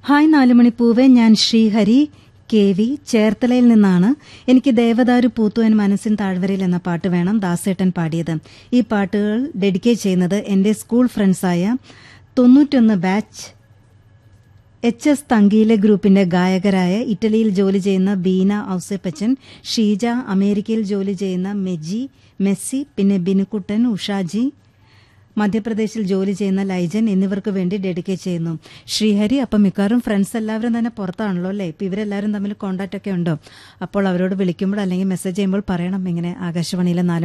hi നാലുമണിപ്പൂവെ ഞാൻ Sreehari K V ചേർത്തലയിൽ നിന്നാണ് എനിക്ക് ദേവദാരു പൂത്തുവൻ മനസ്സിൻ താഴ്വരയിൽ എന്ന പാട്ട് വേണം ദാസേട്ടൻ പാടിയത് ഈ പാട്ടുകൾ ഡെഡിക്കേറ്റ് ചെയ്യുന്നത് എൻ്റെ സ്കൂൾ ഫ്രണ്ട്സായ തൊണ്ണൂറ്റൊന്ന് ബാച്ച് എച്ച് എസ് തങ്കീലെ ഗ്രൂപ്പിന്റെ ഗായകരായ ഇറ്റലിയിൽ ജോലി ചെയ്യുന്ന ബീന ഔസേപ്പച്ചൻ ഷീജ അമേരിക്കയിൽ ജോലി ചെയ്യുന്ന മെജി മെസ്സി പിന്നെ ബിനുക്കുട്ടൻ ഉഷാജി മധ്യപ്രദേശിൽ ജോലി ചെയ്യുന്ന ലൈജൻ എന്നിവർക്ക് വേണ്ടി ഡെഡിക്കേറ്റ് ചെയ്യുന്നു ശ്രീഹരി അപ്പം മിക്കവാറും ഫ്രണ്ട്സ് എല്ലാവരും തന്നെ പുറത്താണല്ലോ അല്ലേ ഇപ്പം ഇവരെല്ലാവരും തമ്മിൽ കോണ്ടാക്ട് ഒക്കെ ഉണ്ടോ അപ്പോൾ അവരോട് വിളിക്കുമ്പോൾ അല്ലെങ്കിൽ മെസ്സേജ് ചെയ്യുമ്പോൾ പറയണം ഇങ്ങനെ ആകാശവാണിയിലെ നാല്